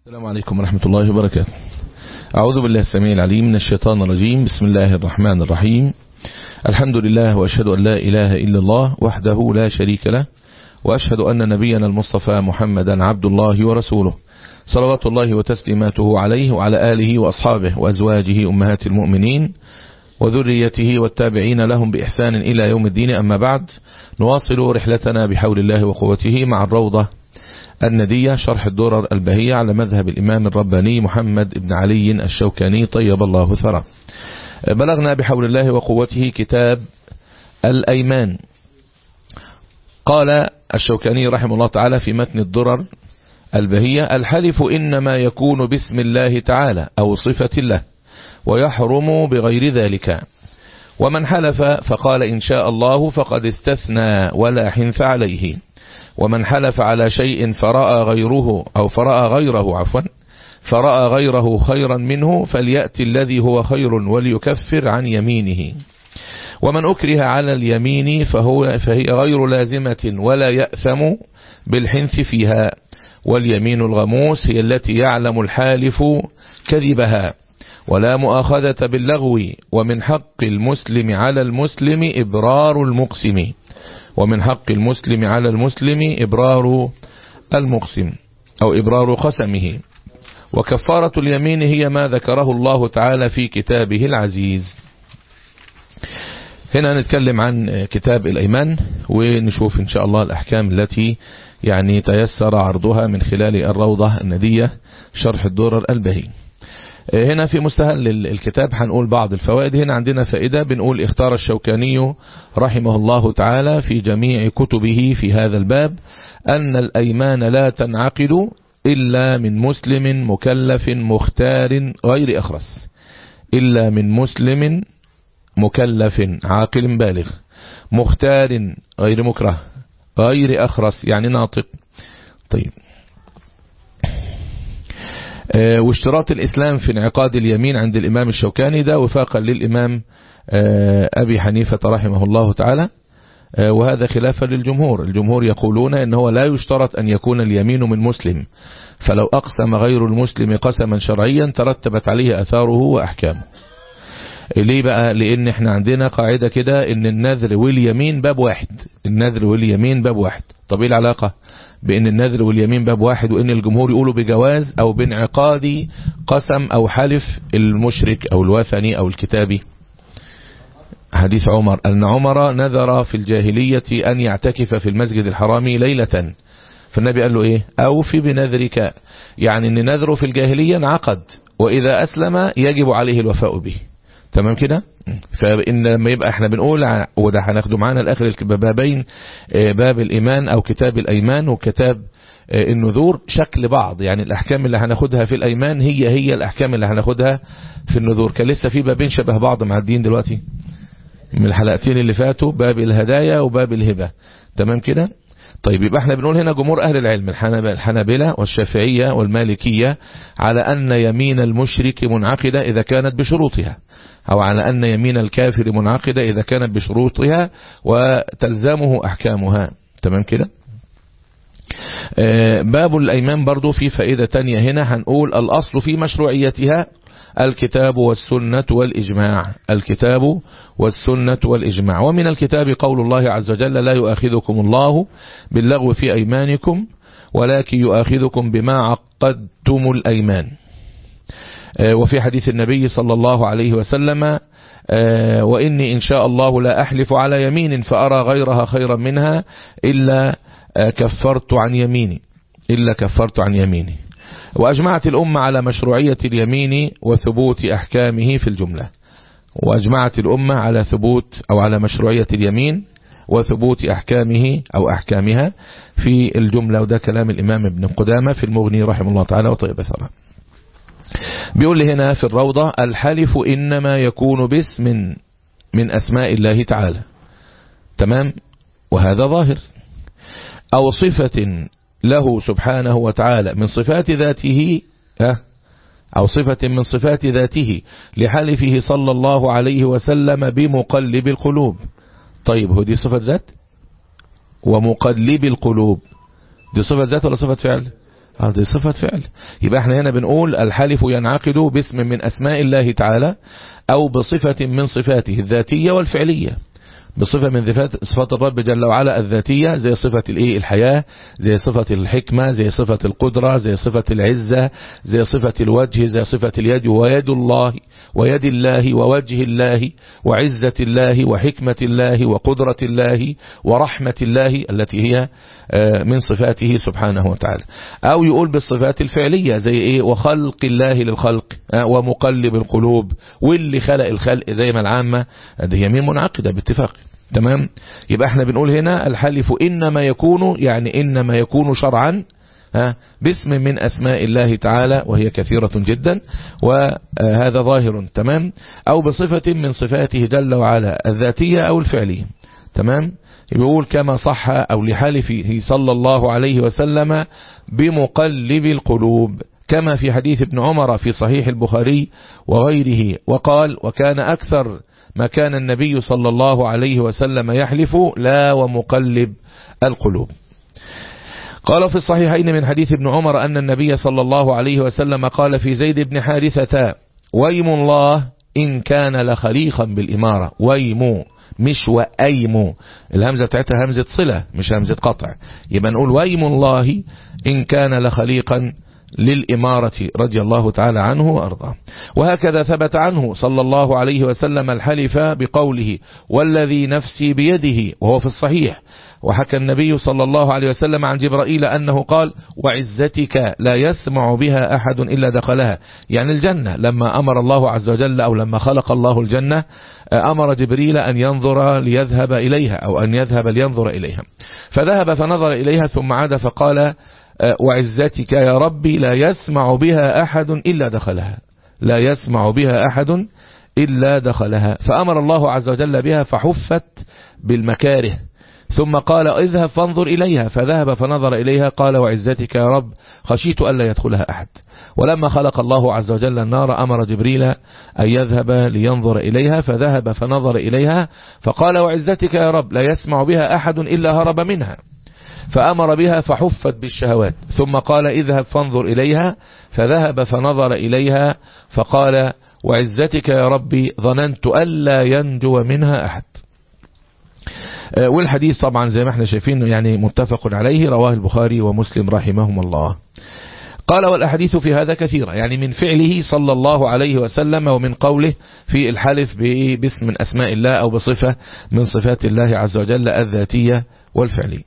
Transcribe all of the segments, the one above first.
السلام عليكم ورحمة الله وبركاته أعوذ بالله السميع العليم من الشيطان الرجيم بسم الله الرحمن الرحيم الحمد لله وأشهد أن لا إله إلا الله وحده لا شريك له وأشهد أن نبينا المصطفى محمدا عبد الله ورسوله صلوات الله وتسليماته عليه وعلى آله وأصحابه وأزواجه أمهات المؤمنين وذريته والتابعين لهم بإحسان إلى يوم الدين أما بعد نواصل رحلتنا بحول الله وقوته مع الروضة الندية شرح الدرر البهية على مذهب الإمام الرباني محمد بن علي الشوكاني طيب الله ثرى بلغنا بحول الله وقوته كتاب الأيمان قال الشوكاني رحمه الله تعالى في متن الدرر البهية الحلف إنما يكون باسم الله تعالى أو صفة الله ويحرم بغير ذلك ومن حلف فقال إن شاء الله فقد استثنى ولا حنث عليه ومن حلف على شيء فرأى غيره أو فرأى غيره عفوا فرأى غيره خيرا منه فليأتي الذي هو خير وليكفر عن يمينه ومن أكره على اليمين فهو فهي غير لازمة ولا يأثم بالحنث فيها واليمين الغموس هي التي يعلم الحالف كذبها ولا مؤاخذة باللغو ومن حق المسلم على المسلم إبرار المقسم ومن حق المسلم على المسلم إبرار المقسم أو إبرار قسمه وكفارة اليمين هي ما ذكره الله تعالى في كتابه العزيز هنا نتكلم عن كتاب الأيمان ونشوف إن شاء الله الأحكام التي يعني تيسر عرضها من خلال الروضة الندية شرح الدرر البهي هنا في مستهل الكتاب هنقول بعض الفوائد هنا عندنا فائدة بنقول اختار الشوكاني رحمه الله تعالى في جميع كتبه في هذا الباب أن الأيمان لا تنعقد إلا من مسلم مكلف مختار غير أخرس إلا من مسلم مكلف عاقل بالغ مختار غير مكره غير أخرس يعني ناطق طيب واشتراط الإسلام في انعقاد اليمين عند الإمام الشوكاني ده وفاقا للإمام أبي حنيفة رحمه الله تعالى وهذا خلافا للجمهور الجمهور يقولون إنه لا يشترط أن يكون اليمين من مسلم فلو أقسم غير المسلم قسما شرعيا ترتبت عليه أثاره وأحكامه ليه بقى لان احنا عندنا قاعدة كده ان النذر واليمين باب واحد النذر واليمين باب واحد طب ايه العلاقة بان النذر واليمين باب واحد وان الجمهور يقولوا بجواز او بانعقاد قسم او حلف المشرك او الوثني او الكتابي حديث عمر ان عمر نذر في الجاهلية ان يعتكف في المسجد الحرام ليلة فالنبي قال له ايه اوفي بنذرك يعني ان نذره في الجاهلية انعقد واذا اسلم يجب عليه الوفاء به تمام كده فإن لما يبقى احنا بنقول وده هناخده معانا الاخر البابين باب الايمان او كتاب الايمان وكتاب النذور شكل بعض يعني الاحكام اللي هناخدها في الايمان هي هي الاحكام اللي هناخدها في النذور كان لسه في بابين شبه بعض معديين دلوقتي من الحلقتين اللي فاتوا باب الهدايا وباب الهبة تمام كده طيب يبقى احنا بنقول هنا جمهور اهل العلم الحنابلة والشافعية والمالكية على ان يمين المشرك منعقدة اذا كانت بشروطها او على ان يمين الكافر منعقدة اذا كانت بشروطها وتلزمه احكامها تمام كده باب الايمان برضو في فائدة تانية هنا هنقول الاصل في مشروعيتها الكتاب والسنة والإجماع الكتاب والسنة والإجماع ومن الكتاب قول الله عز وجل لا يؤاخذكم الله باللغو في أيمانكم ولكن يؤاخذكم بما عقدتم الأيمان وفي حديث النبي صلى الله عليه وسلم وإني إن شاء الله لا أحلف على يمين فأرى غيرها خيرا منها إلا كفرت عن يميني إلا كفرت عن يميني وأجمعت الأمة على مشروعية اليمين وثبوت أحكامه في الجملة وأجمعت الأمة على ثبوت أو على مشروعية اليمين وثبوت أحكامه أو أحكامها في الجملة وده كلام الإمام ابن قدامة في المغني رحمه الله تعالى وطيب ثرى بيقول لي هنا في الروضة الحلف إنما يكون باسم من أسماء الله تعالى تمام وهذا ظاهر أو صفة له سبحانه وتعالى من صفات ذاته أو صفة من صفات ذاته لحلفه صلى الله عليه وسلم بمقلب القلوب طيب هو دي صفة ذات ومقلب القلوب دي صفة ذات ولا صفة فعل هذه صفة فعل يبقى احنا هنا بنقول الحلف ينعقد باسم من أسماء الله تعالى أو بصفة من صفاته الذاتية والفعلية بصفة من صفات الرب جل وعلا الذاتية زي صفة الايه الحياة زي صفة الحكمة زي صفة القدرة زي صفة العزة زي صفة الوجه زي صفة اليد ويد الله ويد الله ووجه الله وعزة الله وحكمة الله وقدرة الله ورحمة الله التي هي من صفاته سبحانه وتعالى أو يقول بالصفات الفعلية زي إيه وخلق الله للخلق ومقلب القلوب واللي خلق الخلق زي ما العامة هذه يمين منعقدة باتفاق تمام يبقى احنا بنقول هنا الحلف إنما يكون يعني إنما يكون شرعا باسم من أسماء الله تعالى وهي كثيرة جدا وهذا ظاهر تمام أو بصفة من صفاته جل وعلا الذاتية أو الفعلية تمام يقول كما صح أو لحلفه صلى الله عليه وسلم بمقلب القلوب كما في حديث ابن عمر في صحيح البخاري وغيره وقال وكان أكثر ما كان النبي صلى الله عليه وسلم يحلف لا ومقلب القلوب قال في الصحيحين من حديث ابن عمر أن النبي صلى الله عليه وسلم قال في زيد بن حارثة ويم الله إن كان لخليقا بالإمارة ويم مش وأيم الهمزة بتاعتها همزة صلة مش همزة قطع يبقى نقول ويم الله إن كان لخليقا للإمارة رضي الله تعالى عنه وأرضاه وهكذا ثبت عنه صلى الله عليه وسلم الحلف بقوله والذي نفسي بيده وهو في الصحيح وحكى النبي صلى الله عليه وسلم عن جبرائيل أنه قال وعزتك لا يسمع بها أحد إلا دخلها يعني الجنة لما أمر الله عز وجل أو لما خلق الله الجنة أمر جبريل أن ينظر ليذهب إليها أو أن يذهب لينظر إليها فذهب فنظر إليها ثم عاد فقال وعزتك يا ربي لا يسمع بها أحد إلا دخلها لا يسمع بها أحد إلا دخلها فأمر الله عز وجل بها فحفت بالمكاره ثم قال اذهب فانظر إليها فذهب فنظر إليها قال وعزتك يا رب خشيت ألا يدخلها أحد ولما خلق الله عز وجل النار أمر جبريل أن يذهب لينظر إليها فذهب فنظر إليها فقال وعزتك يا رب لا يسمع بها أحد إلا هرب منها فأمر بها فحفت بالشهوات ثم قال اذهب فانظر إليها فذهب فنظر إليها فقال وعزتك يا ربي ظننت ألا ينجو منها أحد والحديث طبعا زي ما احنا شايفين يعني متفق عليه رواه البخاري ومسلم رحمهم الله قال والأحاديث في هذا كثيرة يعني من فعله صلى الله عليه وسلم ومن قوله في الحلف باسم من أسماء الله أو بصفة من صفات الله عز وجل الذاتية والفعلية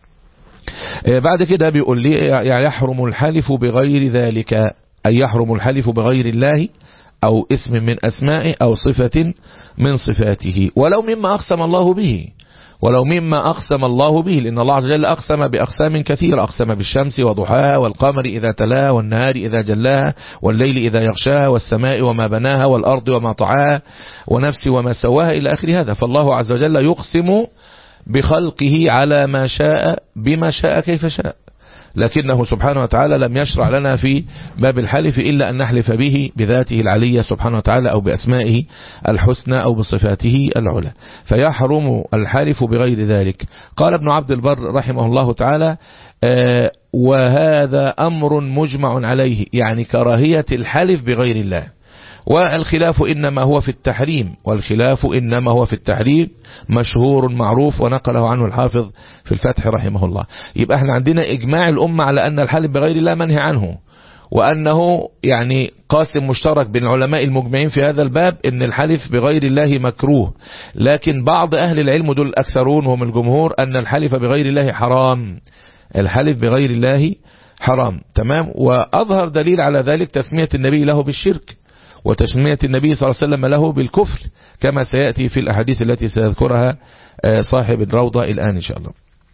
بعد كده بيقول لي يعني يحرم الحلف بغير ذلك أي يحرم الحلف بغير الله أو اسم من أسمائه أو صفة من صفاته ولو مما أقسم الله به ولو مما أقسم الله به لأن الله عز وجل أقسم بأقسام كثيرة أقسم بالشمس وضحاها والقمر إذا تلاها والنهار إذا جلاها والليل إذا يغشاها والسماء وما بناها والأرض وما طعاها ونفس وما سواها إلى آخر هذا فالله عز وجل يقسم بخلقه على ما شاء بما شاء كيف شاء لكنه سبحانه وتعالى لم يشرع لنا في باب الحلف إلا أن نحلف به بذاته العلية سبحانه وتعالى أو بأسمائه الحسنى أو بصفاته العلى فيحرم الحلف بغير ذلك قال ابن عبد البر رحمه الله تعالى آه وهذا أمر مجمع عليه يعني كراهية الحلف بغير الله والخلاف إنما هو في التحريم والخلاف إنما هو في التحريم مشهور معروف ونقله عنه الحافظ في الفتح رحمه الله يبقى احنا عندنا إجماع الأمة على أن الحلف بغير الله منهي عنه وأنه يعني قاسم مشترك بين العلماء المجمعين في هذا الباب ان الحلف بغير الله مكروه لكن بعض أهل العلم دول الأكثرون هم الجمهور أن الحلف بغير الله حرام الحلف بغير الله حرام تمام وأظهر دليل على ذلك تسمية النبي له بالشرك وتسمية النبي صلى الله عليه وسلم له بالكفر كما سيأتي في الأحاديث التي سيذكرها صاحب الروضة الآن إن شاء الله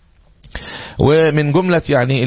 ومن جملة يعني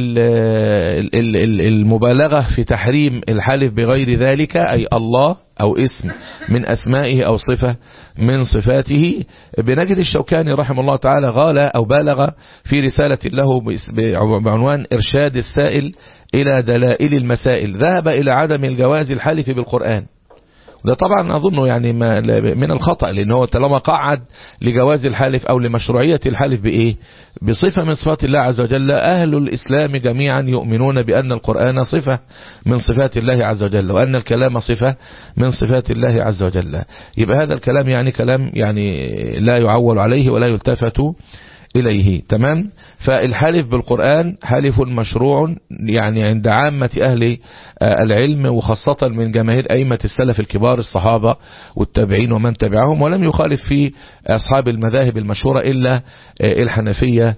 المبالغة في تحريم الحلف بغير ذلك أي الله أو اسم من أسمائه أو صفة من صفاته بنجد الشوكاني رحمه الله تعالى غال أو بالغ في رسالة له بعنوان إرشاد السائل إلى دلائل المسائل ذهب إلى عدم الجواز الحلف بالقرآن وده طبعا أظنه يعني ما من الخطأ لأن هو طالما قعد لجواز الحالف أو لمشروعية الحالف بإيه بصفة من صفات الله عز وجل أهل الإسلام جميعا يؤمنون بأن القرآن صفة من صفات الله عز وجل وأن الكلام صفة من صفات الله عز وجل يبقى هذا الكلام يعني كلام يعني لا يعول عليه ولا يلتفت إليه تمام فالحلف بالقرآن حلف مشروع يعني عند عامة أهل العلم وخاصة من جماهير أئمة السلف الكبار الصحابة والتابعين ومن تبعهم ولم يخالف في أصحاب المذاهب المشهورة إلا الحنفية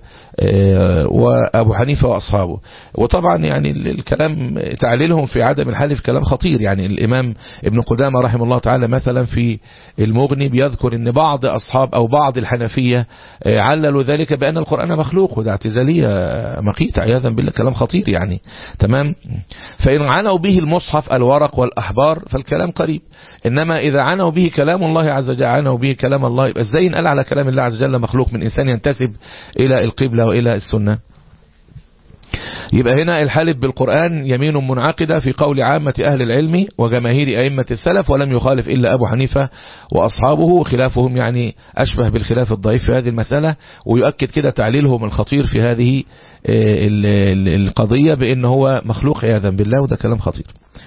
وأبو حنيفة وأصحابه وطبعا يعني الكلام تعليلهم في عدم الحلف كلام خطير يعني الإمام ابن قدامة رحمه الله تعالى مثلا في المغني بيذكر أن بعض أصحاب أو بعض الحنفية عللوا ذلك بأن القرآن مخلوق وده اعتزالية مقيتة عياذا بالله كلام خطير يعني تمام فإن عنوا به المصحف الورق والأحبار فالكلام قريب إنما إذا عنوا به كلام الله عز وجل عنوا به كلام الله يبقى ازاي نقال على كلام الله عز وجل مخلوق من إنسان ينتسب إلى القبلة وإلى السنة يبقى هنا الحالف بالقرآن يمين منعقدة في قول عامة أهل العلم وجماهير أئمة السلف ولم يخالف إلا أبو حنيفة وأصحابه وخلافهم يعني أشبه بالخلاف الضعيف في هذه المسألة ويؤكد كده تعليلهم الخطير في هذه القضية بأن هو مخلوق عياذا بالله وده كلام خطير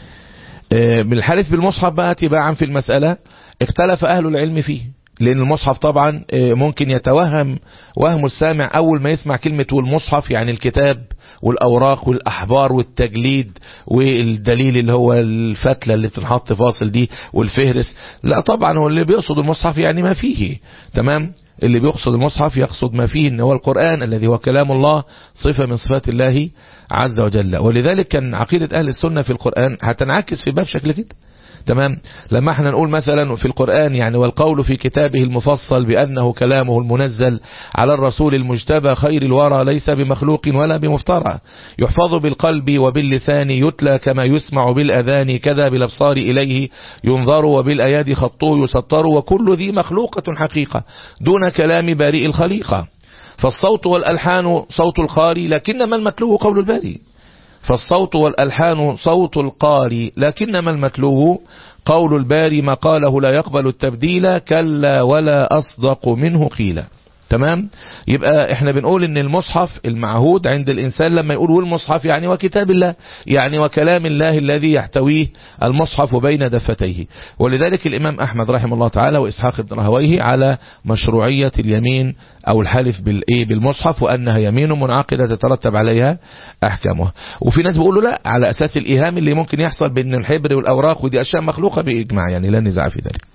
من الحلف بالمصحف بقى تباعا في المسألة اختلف أهل العلم فيه لأن المصحف طبعا ممكن يتوهم وهم السامع أول ما يسمع كلمة والمصحف يعني الكتاب والأوراق والأحبار والتجليد والدليل اللي هو الفتلة اللي بتنحط فاصل دي والفهرس لا طبعا هو اللي بيقصد المصحف يعني ما فيه تمام اللي بيقصد المصحف يقصد ما فيه ان هو القرآن الذي هو كلام الله صفة من صفات الله عز وجل ولذلك كان عقيدة أهل السنة في القرآن هتنعكس في باب شكل كده تمام لما احنا نقول مثلا في القرآن يعني والقول في كتابه المفصل بأنه كلامه المنزل على الرسول المجتبى خير الورى ليس بمخلوق ولا بمفترى يحفظ بالقلب وباللسان يتلى كما يسمع بالأذان كذا بالابصار إليه ينظر وبالأيادي خطه يسطر وكل ذي مخلوقة حقيقة دون كلام بارئ الخليقة فالصوت والألحان صوت الخاري لكنما المتلو قول الباري فالصوت والألحان صوت القاري لكنما المتلو قول الباري ما قاله لا يقبل التبديل كلا ولا أصدق منه قيلا تمام يبقى احنا بنقول ان المصحف المعهود عند الانسان لما يقول والمصحف يعني وكتاب الله يعني وكلام الله الذي يحتويه المصحف بين دفتيه ولذلك الامام احمد رحمه الله تعالى واسحاق بن راهويه على مشروعية اليمين او الحلف بالايه بالمصحف وانها يمين منعقدة تترتب عليها احكامها وفي ناس بيقولوا لا على اساس الايهام اللي ممكن يحصل بين الحبر والاوراق ودي اشياء مخلوقة باجماع يعني لا نزاع في ذلك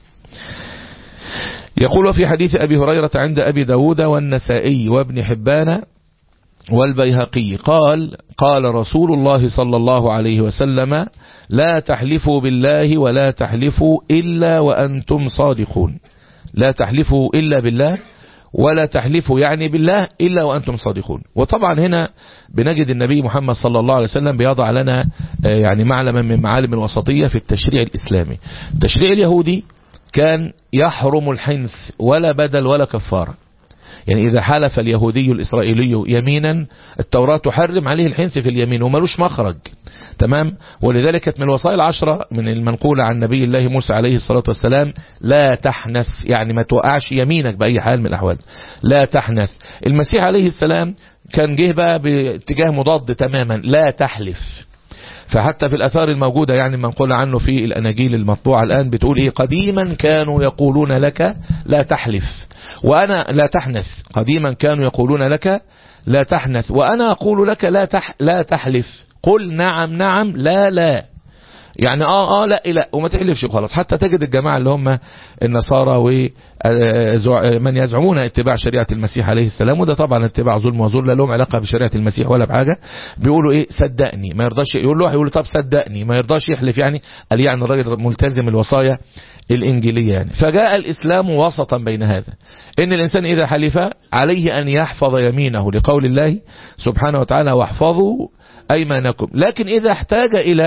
يقول في حديث أبي هريرة عند أبي داود والنسائي وابن حبان والبيهقي قال قال رسول الله صلى الله عليه وسلم لا تحلفوا بالله ولا تحلفوا إلا وأنتم صادقون لا تحلفوا إلا بالله ولا تحلفوا يعني بالله إلا وأنتم صادقون وطبعا هنا بنجد النبي محمد صلى الله عليه وسلم بيضع لنا يعني معلما من معالم الوسطية في التشريع الإسلامي التشريع اليهودي كان يحرم الحنث ولا بدل ولا كفارة يعني إذا حلف اليهودي الإسرائيلي يمينا التوراة تحرم عليه الحنث في اليمين وملوش مخرج تمام ولذلك كانت من الوصايا العشرة من المنقولة عن نبي الله موسى عليه الصلاة والسلام لا تحنث يعني ما توقعش يمينك بأي حال من الأحوال لا تحنث المسيح عليه السلام كان جه بقى باتجاه مضاد تماما لا تحلف فحتى في الأثار الموجودة يعني منقول عنه في الأناجيل المطبوعة الآن بتقول إيه قديما كانوا يقولون لك لا تحلف وأنا لا تحنث قديما كانوا يقولون لك لا تحنث وأنا أقول لك لا, تح لا تحلف قل نعم نعم لا لا يعني اه اه لا لا وما تحلفش خلاص حتى تجد الجماعة اللي هم النصارى ومن يزعمون اتباع شريعة المسيح عليه السلام وده طبعا اتباع ظلم وظلم لا لهم علاقة بشريعة المسيح ولا بحاجة بيقولوا ايه صدقني ما يرضاش يقول له يقول له طب صدقني ما يرضاش يحلف يعني قال يعني الراجل ملتزم الوصايا الإنجيلية يعني فجاء الإسلام وسطا بين هذا إن الإنسان إذا حلف عليه أن يحفظ يمينه لقول الله سبحانه وتعالى واحفظوا أيمانكم لكن إذا احتاج إلى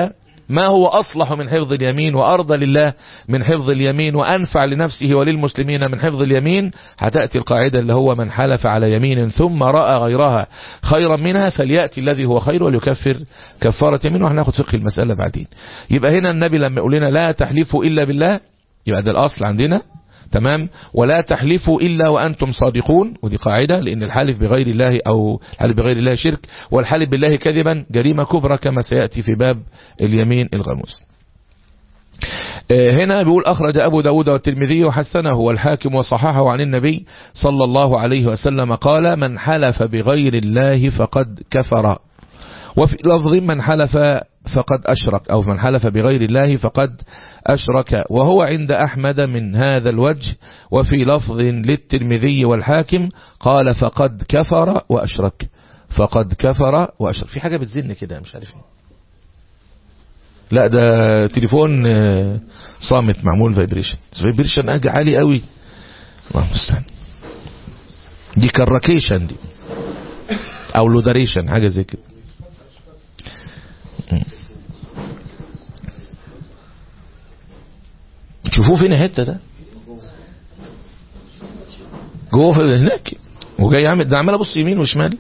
ما هو أصلح من حفظ اليمين وأرضى لله من حفظ اليمين وأنفع لنفسه وللمسلمين من حفظ اليمين هتأتي القاعدة اللي هو من حلف على يمين ثم رأى غيرها خيرا منها فليأتي الذي هو خير وليكفر كفارة يمين وإحنا ناخد فقه المسألة بعدين يبقى هنا النبي لما يقول لنا لا تحلفوا إلا بالله يبقى ده الأصل عندنا تمام ولا تحلفوا إلا وأنتم صادقون ودي قاعدة لأن الحلف بغير الله أو الحلف بغير الله شرك والحلف بالله كذبا جريمة كبرى كما سيأتي في باب اليمين الغموس هنا بيقول أخرج أبو داود والترمذي وحسنه والحاكم وصححه عن النبي صلى الله عليه وسلم قال من حلف بغير الله فقد كفر وفي لفظ من حلف فقد أشرك أو من حلف بغير الله فقد أشرك وهو عند أحمد من هذا الوجه وفي لفظ للترمذي والحاكم قال فقد كفر وأشرك فقد كفر وأشرك في حاجة بتزن كده مش عارف ايه لا ده تليفون صامت معمول فايبريشن فايبريشن اجي عالي قوي الله المستعان دي كراكيشن دي او لوداريشن حاجه زي كده تشوفوه فين الحته ده جوه في هناك وجاي عامل ده عمال ابص يمين وشمال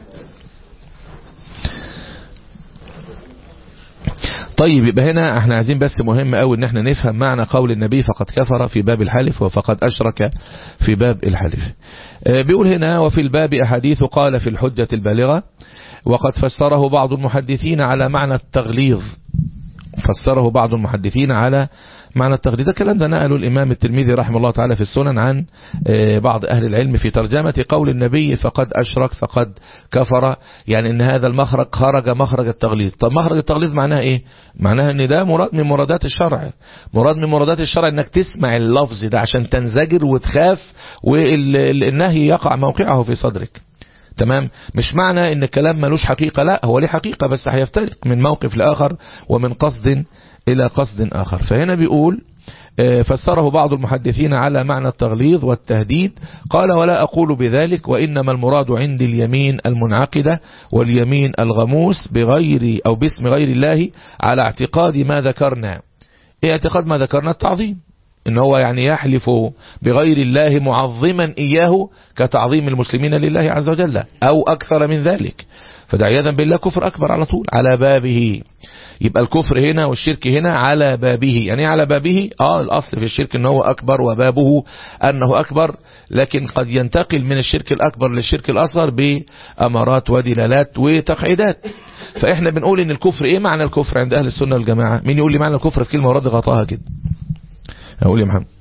طيب يبقى هنا احنا عايزين بس مهم قوي ان احنا نفهم معنى قول النبي فقد كفر في باب الحلف وفقد اشرك في باب الحلف بيقول هنا وفي الباب احاديث قال في الحجة البالغة وقد فسره بعض المحدثين على معنى التغليظ فسره بعض المحدثين على معنى التغليظ ده الكلام ده نقله الإمام الترمذي رحمه الله تعالى في السنن عن بعض أهل العلم في ترجمة قول النبي فقد أشرك فقد كفر يعني أن هذا المخرج خرج مخرج التغليظ طب مخرج التغليظ معناها إيه معناها أن ده مراد من مرادات الشرع مراد من مرادات الشرع أنك تسمع اللفظ ده عشان تنزجر وتخاف والنهي يقع موقعه في صدرك تمام مش معنى ان الكلام ملوش حقيقة لا هو ليه حقيقة بس هيفترق من موقف لآخر ومن قصد إلى قصد آخر فهنا بيقول فسره بعض المحدثين على معنى التغليظ والتهديد قال ولا أقول بذلك وإنما المراد عندي اليمين المنعقدة واليمين الغموس بغير أو باسم غير الله على اعتقاد ما ذكرنا ايه اعتقاد ما ذكرنا التعظيم ان هو يعني يحلف بغير الله معظما إياه كتعظيم المسلمين لله عز وجل أو أكثر من ذلك فده عياذا بالله كفر أكبر على طول على بابه يبقى الكفر هنا والشرك هنا على بابه يعني على بابه آه الأصل في الشرك أنه أكبر وبابه أنه أكبر لكن قد ينتقل من الشرك الأكبر للشرك الأصغر بأمارات ودلالات وتقعيدات فإحنا بنقول إن الكفر إيه معنى الكفر عند أهل السنة والجماعة مين يقول لي معنى الكفر في كلمة ورد غطاها كده أقول يا محمد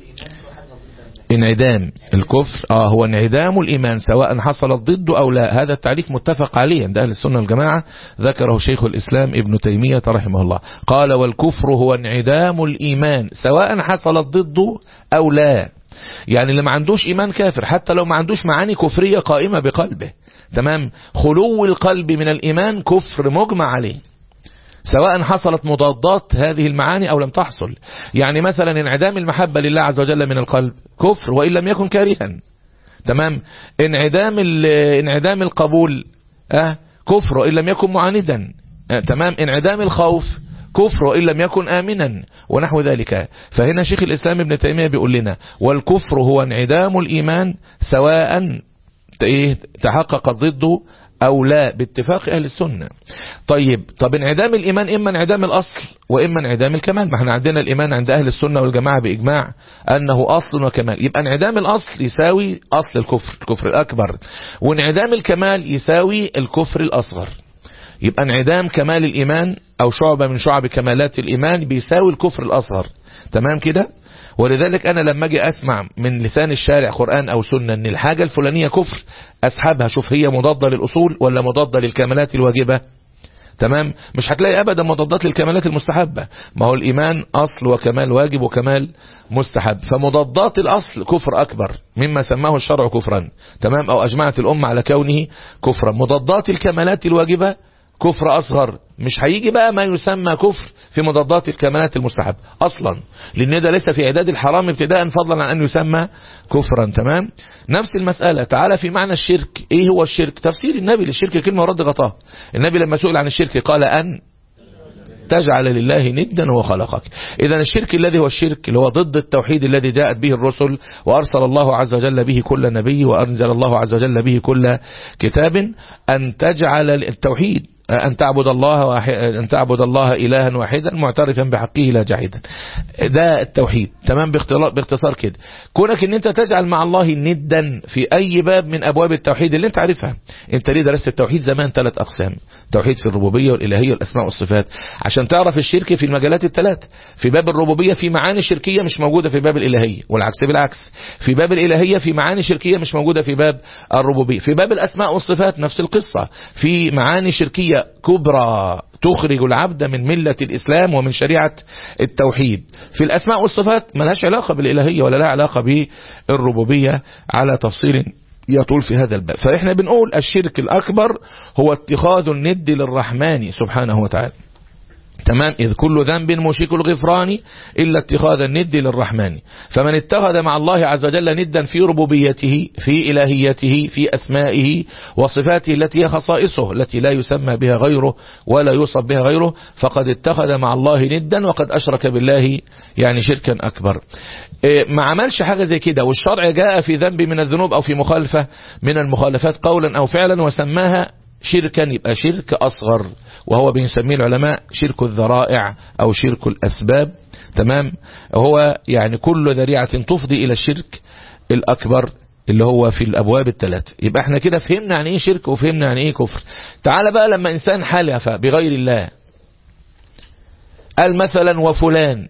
انعدام الكفر اه هو انعدام الإيمان سواء حصلت ضده أو لا هذا التعريف متفق عليه عند أهل السنة والجماعة ذكره شيخ الإسلام ابن تيمية رحمه الله قال والكفر هو انعدام الإيمان سواء حصلت ضده أو لا يعني اللي ما عندوش إيمان كافر حتى لو ما عندوش معاني كفرية قائمة بقلبه تمام خلو القلب من الإيمان كفر مجمع عليه سواء حصلت مضادات هذه المعاني أو لم تحصل يعني مثلا انعدام المحبة لله عز وجل من القلب كفر وإن لم يكن كارها تمام انعدام انعدام القبول أه كفر وإن لم يكن معاندا أه تمام انعدام الخوف كفر وإن لم يكن آمنا ونحو ذلك فهنا شيخ الإسلام ابن تيمية بيقول لنا والكفر هو انعدام الإيمان سواء تحقق ضده أو لا باتفاق أهل السنة طيب طب انعدام الإيمان إما انعدام الأصل وإما انعدام الكمال ما احنا عندنا الإيمان عند أهل السنة والجماعة بإجماع أنه أصل وكمال يبقى انعدام الأصل يساوي أصل الكفر الكفر الأكبر وانعدام الكمال يساوي الكفر الأصغر يبقى انعدام كمال الإيمان أو شعبة من شعب كمالات الإيمان بيساوي الكفر الأصغر تمام كده ولذلك أنا لما أجي أسمع من لسان الشارع قرآن أو سنة أن الحاجة الفلانية كفر أسحبها شوف هي مضادة للأصول ولا مضادة للكمالات الواجبة تمام مش هتلاقي أبدا مضادات للكمالات المستحبة ما هو الإيمان أصل وكمال واجب وكمال مستحب فمضادات الأصل كفر أكبر مما سماه الشرع كفرا تمام أو أجمعت الأمة على كونه كفرا مضادات الكمالات الواجبة كفر أصغر مش هيجي بقى ما يسمى كفر في مضادات الكمالات المستحب أصلا لأن ده ليس في عداد الحرام ابتداء فضلا عن أن يسمى كفرا تمام نفس المسألة تعالى في معنى الشرك إيه هو الشرك تفسير النبي للشرك كلمة ورد غطاه النبي لما سئل عن الشرك قال أن تجعل لله ندا وهو خلقك إذا الشرك الذي هو الشرك اللي هو ضد التوحيد الذي جاءت به الرسل وأرسل الله عز وجل به كل نبي وأنزل الله عز وجل به كل كتاب أن تجعل التوحيد أن تعبد الله واحد أن تعبد الله إلها واحدا معترفا بحقه لا جحيدا ده التوحيد تمام باختصار كده كونك ان انت تجعل مع الله ندا في اي باب من ابواب التوحيد اللي انت عارفها انت ليه درست التوحيد زمان ثلاث اقسام توحيد في الربوبيه والالهيه والاسماء والصفات عشان تعرف الشرك في المجالات الثلاث في باب الربوبيه في معاني شركيه مش موجوده في باب الالهيه والعكس بالعكس في باب الالهيه في معاني شركيه مش موجوده في باب الربوبيه في باب الاسماء والصفات نفس القصه في معاني شركيه كبرى تخرج العبد من ملة الإسلام ومن شريعة التوحيد في الأسماء والصفات ملهاش علاقة بالإلهية ولا لها علاقة بالربوبية على تفصيل يطول في هذا الباب فإحنا بنقول الشرك الأكبر هو اتخاذ الند للرحمن سبحانه وتعالى تمام إذ كل ذنب مشيك الغفران إلا اتخاذ الند للرحمن فمن اتخذ مع الله عز وجل ندا في ربوبيته في إلهيته في أسمائه وصفاته التي هي خصائصه التي لا يسمى بها غيره ولا يوصف بها غيره فقد اتخذ مع الله ندا وقد أشرك بالله يعني شركا أكبر ما عملش حاجة زي كده والشرع جاء في ذنب من الذنوب أو في مخالفة من المخالفات قولا أو فعلا وسماها شركا يبقى شرك أصغر وهو بنسميه العلماء شرك الذرائع أو شرك الأسباب تمام هو يعني كل ذريعة تفضي إلى الشرك الأكبر اللي هو في الأبواب الثلاثة يبقى احنا كده فهمنا عن ايه شرك وفهمنا عن ايه كفر تعال بقى لما إنسان حلف بغير الله قال مثلا وفلان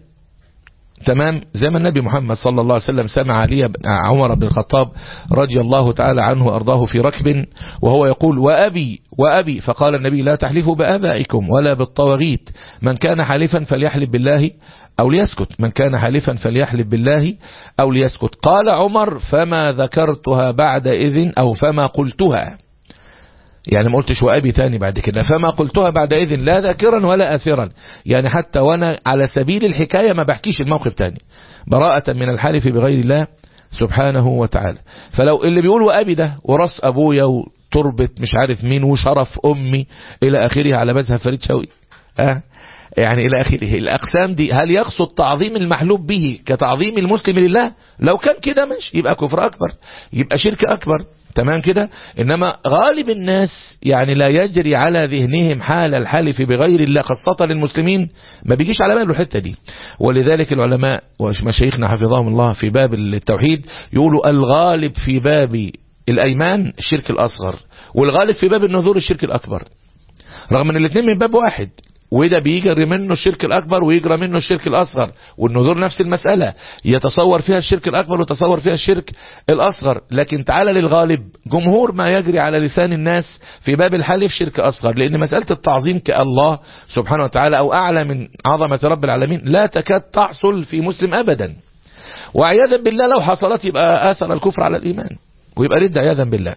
تمام زي ما النبي محمد صلى الله عليه وسلم سمع علي عمر بن الخطاب رضي الله تعالى عنه وأرضاه في ركب وهو يقول وأبي وأبي فقال النبي لا تحلفوا بآبائكم ولا بالطواغيت من كان حالفا فليحلف بالله أو ليسكت من كان حالفا فليحلف بالله أو ليسكت قال عمر فما ذكرتها بعد إذن أو فما قلتها يعني ما قلتش وأبي تاني بعد كده فما قلتها بعد إذن لا ذاكرا ولا آثرا يعني حتى وأنا على سبيل الحكاية ما بحكيش الموقف تاني براءة من الحلف بغير الله سبحانه وتعالى فلو اللي بيقول وأبي ده وراس أبويا وتربة مش عارف مين وشرف أمي إلى آخره على مذهب فريد شوقي أه؟ يعني إلى آخره الأقسام دي هل يقصد تعظيم المحلوب به كتعظيم المسلم لله لو كان كده ماشي يبقى كفر أكبر يبقى شرك أكبر تمام كده إنما غالب الناس يعني لا يجري على ذهنهم حال الحلف بغير الله خاصة للمسلمين ما بيجيش على باله الحتة دي ولذلك العلماء ومشايخنا حفظهم الله في باب التوحيد يقولوا الغالب في باب الأيمان الشرك الأصغر والغالب في باب النذور الشرك الأكبر رغم ان الاثنين من باب واحد وده بيجري منه الشرك الأكبر ويجرى منه الشرك الأصغر والنذور نفس المسألة يتصور فيها الشرك الأكبر ويتصور فيها الشرك الأصغر لكن تعالى للغالب جمهور ما يجري على لسان الناس في باب الحلف شرك أصغر لأن مسألة التعظيم كالله سبحانه وتعالى أو أعلى من عظمة رب العالمين لا تكاد تحصل في مسلم أبدا وعياذا بالله لو حصلت يبقى آثر الكفر على الإيمان ويبقى رد عياذا بالله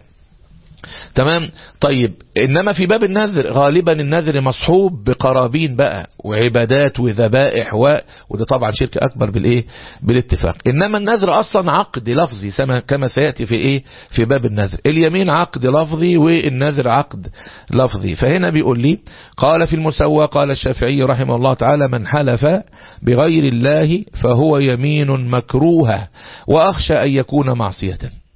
تمام طيب انما في باب النذر غالبا النذر مصحوب بقرابين بقى وعبادات وذبائح و... وده طبعا شرك اكبر بالايه بالاتفاق انما النذر اصلا عقد لفظي كما سياتي في ايه في باب النذر اليمين عقد لفظي والنذر عقد لفظي فهنا بيقول لي قال في المسوى قال الشافعي رحمه الله تعالى من حلف بغير الله فهو يمين مكروهه واخشى ان يكون معصيه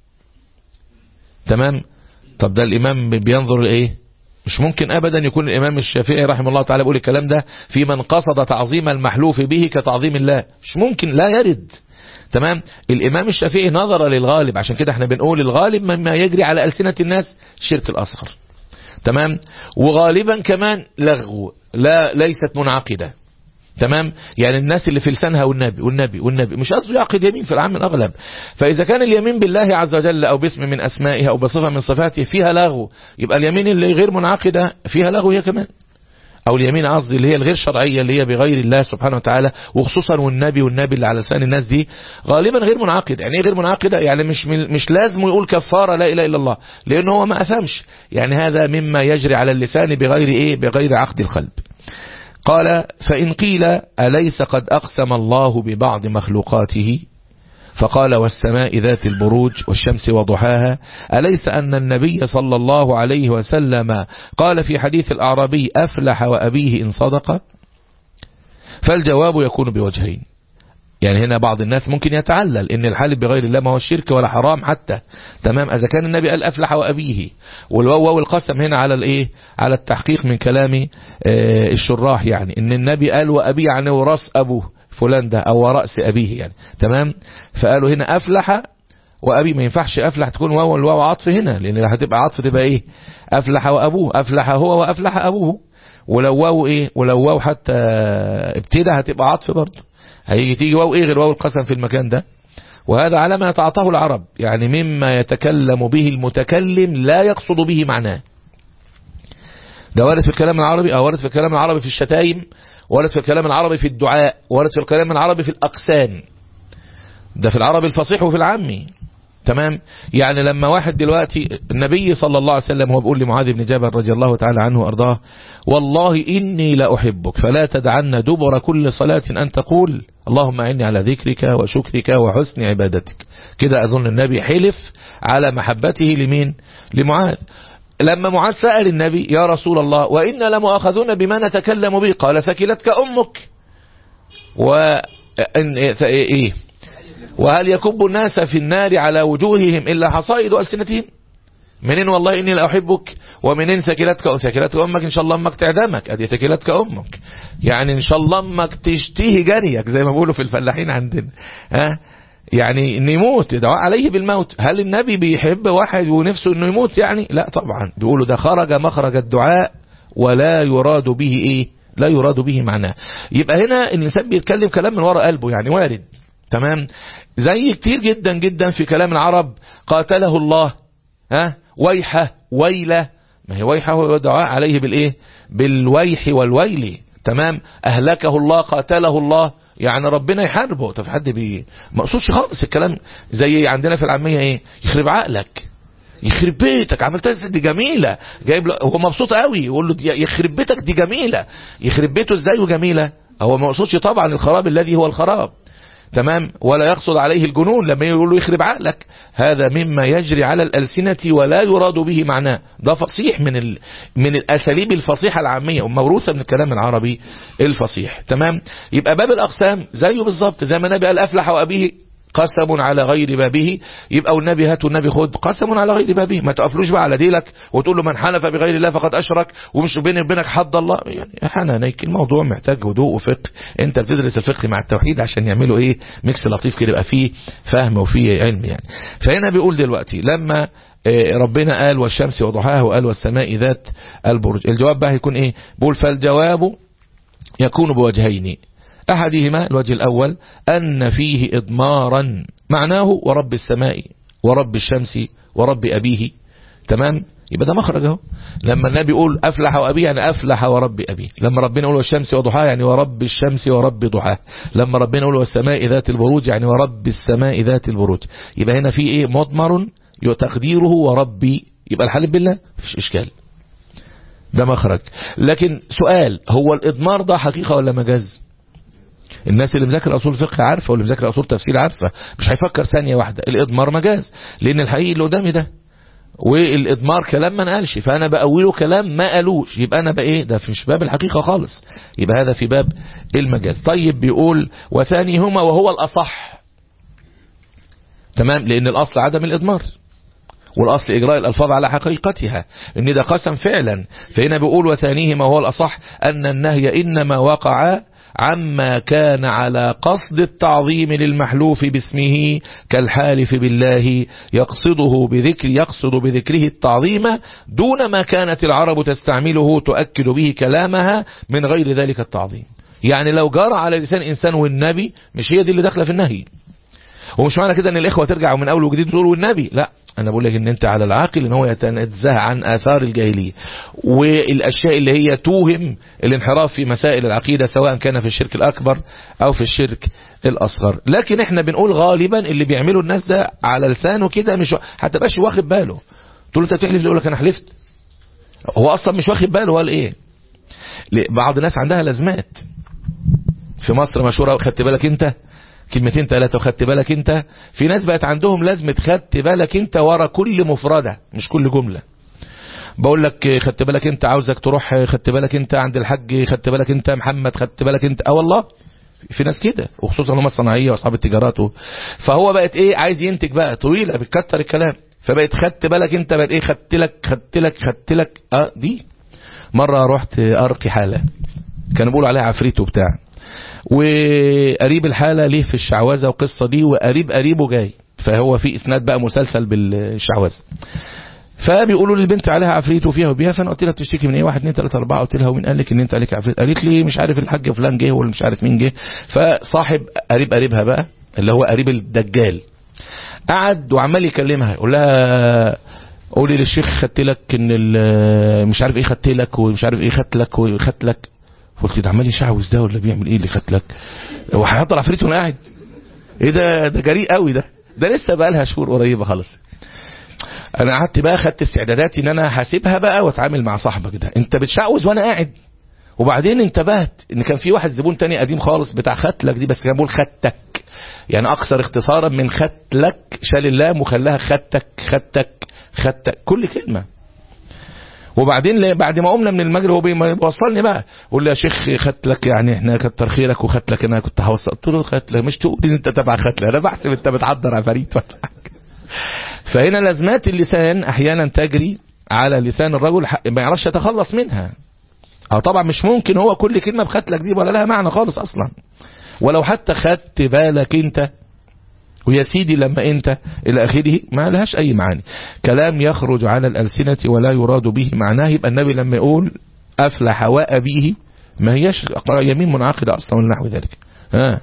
تمام طب ده الإمام بينظر لإيه مش ممكن أبدا يكون الإمام الشافعي رحمه الله تعالى بيقول الكلام ده في من قصد تعظيم المحلوف به كتعظيم الله مش ممكن لا يرد تمام الإمام الشافعي نظر للغالب عشان كده احنا بنقول الغالب مما يجري على ألسنة الناس الشرك الأصغر تمام وغالبا كمان لغو لا ليست منعقدة تمام يعني الناس اللي في لسانها والنبي والنبي والنبي مش قصده يعقد يمين في العام الأغلب فإذا كان اليمين بالله عز وجل أو باسم من أسمائه أو بصفة من صفاته فيها لغو يبقى اليمين اللي غير منعقدة فيها لغو هي كمان أو اليمين قصدي اللي هي الغير شرعية اللي هي بغير الله سبحانه وتعالى وخصوصا والنبي والنبي اللي على لسان الناس دي غالبا غير منعقد يعني ايه غير منعقدة يعني مش مش لازم يقول كفارة لا إله إلا الله لأنه هو ما أثمش يعني هذا مما يجري على اللسان بغير إيه بغير عقد القلب قال فإن قيل أليس قد أقسم الله ببعض مخلوقاته فقال والسماء ذات البروج والشمس وضحاها أليس أن النبي صلى الله عليه وسلم قال في حديث الأعرابي أفلح وأبيه إن صدق فالجواب يكون بوجهين يعني هنا بعض الناس ممكن يتعلل ان الحالف بغير الله ما هو الشرك ولا حرام حتى تمام اذا كان النبي قال افلح وابيه والواو والقسم هنا على الايه على التحقيق من كلام الشراح يعني ان النبي قال وابيه يعني وراس ابوه فلان ده او راس ابيه يعني تمام فقالوا هنا افلح وابي ما ينفعش افلح تكون واو الواو عطف هنا لان لو هتبقى عطف تبقى ايه افلح وابوه افلح هو وافلح ابوه ولو واو ايه ولو واو حتى ابتدى هتبقى عطف برضه هيجي تيجي واو ايه غير واو القسم في المكان ده وهذا على ما يتعاطاه العرب يعني مما يتكلم به المتكلم لا يقصد به معناه ده وارد في الكلام العربي او وارد في الكلام العربي في الشتايم وارد في الكلام العربي في الدعاء وارد في الكلام العربي في الاقسام ده في العربي الفصيح وفي العامي تمام يعني لما واحد دلوقتي النبي صلى الله عليه وسلم هو بيقول لمعاذ بن جبل رضي الله تعالى عنه وارضاه والله إني لأحبك فلا تدعن دبر كل صلاة أن تقول اللهم أعني على ذكرك وشكرك وحسن عبادتك كده أظن النبي حلف على محبته لمين لمعاذ لما معاذ سأل النبي يا رسول الله وإنا لمؤاخذون بما نتكلم به قال ثكلتك أمك و إيه وهل يكب الناس في النار على وجوههم إلا حصائد ألسنتهم منين والله إني لأحبك ومنين ثكلتك ثكلتك أمك إن شاء الله أمك تعدمك أدي ثكلتك أمك يعني إن شاء الله أمك تشتهي جريك زي ما بيقولوا في الفلاحين عندنا ها يعني نموت دعاء عليه بالموت هل النبي بيحب واحد ونفسه انه يموت يعني لا طبعا بيقولوا ده خرج مخرج الدعاء ولا يراد به ايه لا يراد به معناه يبقى هنا الانسان بيتكلم كلام من وراء قلبه يعني وارد تمام زي كتير جدا جدا في كلام العرب قاتله الله ها ويحه ويله ما هي ويحه هو دعاء عليه بالايه بالويح والويل تمام اهلكه الله قاتله الله يعني ربنا يحاربه طب حد بي ما اقصدش خالص الكلام زي عندنا في العاميه ايه يخرب عقلك يخرب بيتك عملتها دي جميله جايب له هو مبسوط قوي يقول له يخرب بيتك دي جميله يخرب بيته ازاي وجميله هو ما يقصدش طبعا الخراب الذي هو الخراب تمام ولا يقصد عليه الجنون لما يقول له يخرب عقلك هذا مما يجري على الألسنة ولا يراد به معناه ده فصيح من ال... من الأساليب الفصيحة العامية وموروثة من الكلام العربي الفصيح تمام يبقى باب الأقسام زيه بالظبط زي ما النبي قال أفلح وأبيه قسم على غير بابه يبقى والنبي هات والنبي خد قسم على غير بابه ما تقفلوش بقى على ديلك وتقول له من حلف بغير الله فقد أشرك ومش بيني وبينك حد الله يعني حنانيك الموضوع محتاج هدوء وفقه انت بتدرس الفقه مع التوحيد عشان يعملوا ايه ميكس لطيف كده يبقى فيه فهم وفيه علم يعني فهنا بيقول دلوقتي لما ربنا قال والشمس وضحاها وقال والسماء ذات البرج الجواب بقى هيكون ايه بيقول فالجواب يكون بوجهين أحدهما الوجه الأول أن فيه إضمارا معناه ورب السماء ورب الشمس ورب أبيه تمام يبقى ده مخرج اهو لما النبي يقول أفلح وأبيه يعني أفلح ورب أبيه لما ربنا يقول والشمس وضحاها يعني ورب الشمس ورب ضحاها لما ربنا يقول والسماء ذات البروج يعني ورب السماء ذات البروج يبقى هنا في إيه مضمر تقديره وربي يبقى الحلف بالله مفيش إشكال ده مخرج لكن سؤال هو الإضمار ده حقيقة ولا مجاز الناس اللي مذاكر اصول فقه عارفه واللي مذاكر اصول تفسير عارفه مش هيفكر ثانيه واحده الاضمار مجاز لان الحقيقي اللي قدامي ده والاضمار كلام ما نقالش فانا باوله كلام ما قالوش يبقى انا بقى ايه ده مش باب الحقيقه خالص يبقى هذا في باب المجاز طيب بيقول وثانيهما وهو الاصح تمام لان الاصل عدم الاضمار والأصل إجراء الألفاظ على حقيقتها إن ده قسم فعلا فهنا بيقول وثانيهما هو الأصح أن النهي إنما وقع عما كان على قصد التعظيم للمحلوف باسمه كالحالف بالله يقصده بذكر يقصد بذكره التعظيم دون ما كانت العرب تستعمله تؤكد به كلامها من غير ذلك التعظيم يعني لو جرى على لسان إنسان والنبي مش هي دي اللي داخله في النهي ومش معنى كده ان الاخوة ترجع من اول وجديد تقول والنبي لا انا بقول لك ان انت على العاقل ان هو يتنزه عن اثار الجاهليه والاشياء اللي هي توهم الانحراف في مسائل العقيده سواء كان في الشرك الاكبر او في الشرك الاصغر لكن احنا بنقول غالبا اللي بيعملوا الناس ده على لسانه كده مش هتبقاش واخد باله تقول له انت بتحلف يقول لك انا حلفت هو اصلا مش واخد باله قال ايه بعض الناس عندها لازمات في مصر مشهوره خدت بالك انت كلمتين ثلاثة وخدت بالك انت في ناس بقت عندهم لازمة خدت بالك انت ورا كل مفردة مش كل جملة بقول لك خدت بالك انت عاوزك تروح خدت بالك انت عند الحاج خدت بالك انت محمد خدت بالك انت اه والله في ناس كده وخصوصا هم الصناعيه واصحاب التجارات و... فهو بقت ايه عايز ينتج بقى طويله بتكتر الكلام فبقت خدت بالك انت بقت ايه خدت لك خدت لك خدت لك اه دي مره رحت ارقي حاله كانوا بيقولوا عليها عفريت وبتاع وقريب الحاله ليه في الشعوذه وقصه دي وقريب قريبه جاي فهو في اسناد بقى مسلسل بالشعوذه فبيقولوا للبنت عليها عفريت وفيها وبيها فانا قلت لها بتشتكي من ايه واحد اثنين ثلاثه اربعه قلت لها ومين قال لك ان انت عليك عفريت قالت لي مش عارف الحاج فلان جه ولا مش عارف مين جه فصاحب قريب قريبها بقى اللي هو قريب الدجال قعد وعمال يكلمها يقول لها قولي للشيخ خدت لك ان مش عارف ايه خدت لك ومش عارف ايه خدت لك وخدت لك قلت ده عمال يشعوذ ده ولا بيعمل ايه اللي خدت لك هو هيحضر عفريت وانا قاعد ايه ده ده جريء قوي ده ده لسه بقى لها شهور قريبه خالص انا قعدت بقى خدت استعداداتي ان انا هسيبها بقى واتعامل مع صاحبك ده انت بتشعوذ وانا قاعد وبعدين انتبهت ان كان في واحد زبون تاني قديم خالص بتاع ختلك دي بس كان بيقول خدتك يعني اكثر اختصارا من ختلك شال اللام وخلاها خدتك خدتك خدتك كل كلمه وبعدين بعد ما قمنا من المجري هو بيوصلني بقى قول لي يا شيخ خدت لك يعني احنا كتر خيرك وخدت لك انا كنت هوصل قلت له خدت لك مش تقول انت تبع خدت انا بحسب انت بتعدر عفاريت ولا حاجه فهنا لازمات اللسان احيانا تجري على لسان الرجل ما يعرفش يتخلص منها اه طبعا مش ممكن هو كل كلمه بختلك دي ولا لها معنى خالص اصلا ولو حتى خدت بالك انت ويا سيدي لما انت الى اخره ما لهاش اي معاني كلام يخرج على الالسنه ولا يراد به معناه يبقى النبي لما يقول افلح وابيه ما هياش يمين منعقده اصلا ولا نحو ذلك ها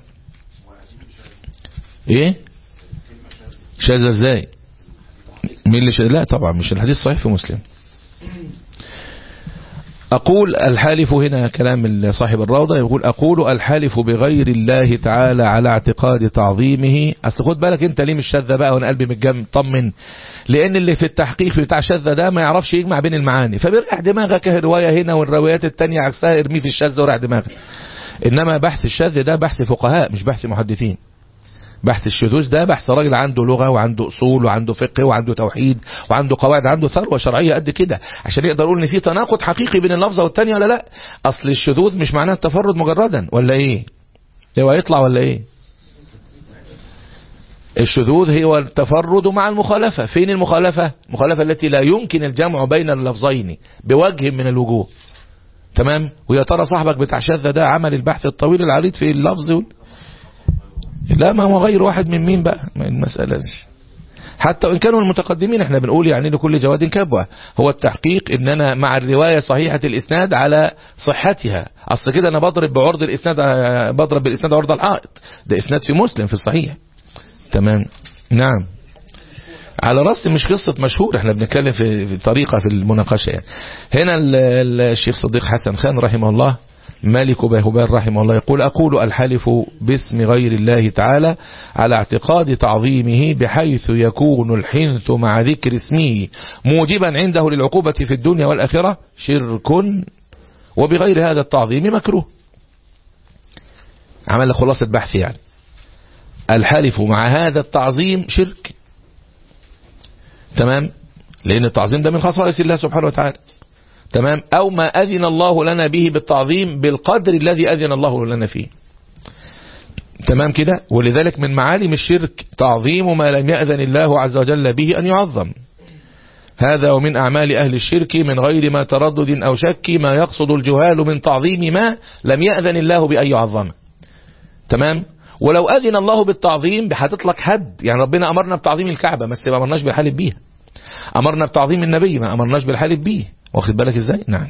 ايه شاذ ازاي مين اللي شاذ لا طبعا مش الحديث صحيح في مسلم أقول الحالف هنا كلام صاحب الروضة يقول أقول الحالف بغير الله تعالى على اعتقاد تعظيمه أصل خد بالك أنت ليه مش شاذة بقى وأنا قلبي متجم طمن لأن اللي في التحقيق بتاع شاذة ده ما يعرفش يجمع بين المعاني فبيرجع دماغك الرواية هنا والروايات التانية عكسها ارميه في الشاذة ورع دماغك إنما بحث الشاذ ده بحث فقهاء مش بحث محدثين بحث الشذوذ ده بحث راجل عنده لغة وعنده أصول وعنده فقه وعنده توحيد وعنده قواعد عنده ثروة شرعية قد كده عشان يقدر يقول ان في تناقض حقيقي بين اللفظة والتانية ولا لا أصل الشذوذ مش معناه التفرد مجردا ولا إيه هو هيطلع ولا إيه الشذوذ هو التفرد مع المخالفة فين المخالفة المخالفة التي لا يمكن الجمع بين اللفظين بوجه من الوجوه تمام ويا ترى صاحبك بتاع شاذة ده عمل البحث الطويل العريض في اللفظ وال... لا ما هو غير واحد من مين بقى المسألة مش حتى وإن كانوا المتقدمين احنا بنقول يعني لكل جواد كبوة هو التحقيق ان انا مع الرواية صحيحة الاسناد على صحتها اصل كده انا بضرب بعرض الاسناد بضرب بالاسناد عرض الحائط ده اسناد في مسلم في الصحيح تمام نعم على رأس مش قصة مشهور احنا بنتكلم في, في طريقة في المناقشة يعني. هنا الشيخ صديق حسن خان رحمه الله مالك بهبان رحمه الله يقول أقول الحلف باسم غير الله تعالى على اعتقاد تعظيمه بحيث يكون الحنث مع ذكر اسمه موجبا عنده للعقوبة في الدنيا والآخرة شرك وبغير هذا التعظيم مكروه عمل خلاصة بحث يعني الحلف مع هذا التعظيم شرك تمام لأن التعظيم ده من خصائص الله سبحانه وتعالى تمام أو ما أذن الله لنا به بالتعظيم بالقدر الذي أذن الله لنا فيه تمام كده ولذلك من معالم الشرك تعظيم ما لم يأذن الله عز وجل به أن يعظم هذا ومن أعمال أهل الشرك من غير ما تردد أو شك ما يقصد الجهال من تعظيم ما لم يأذن الله بأن يعظم تمام ولو أذن الله بالتعظيم بحاطط حد يعني ربنا أمرنا بتعظيم الكعبة بس ما أمرناش بالحالف بيها أمرنا بتعظيم النبي ما أمرناش بالحالف بيه واخد بالك ازاي نعم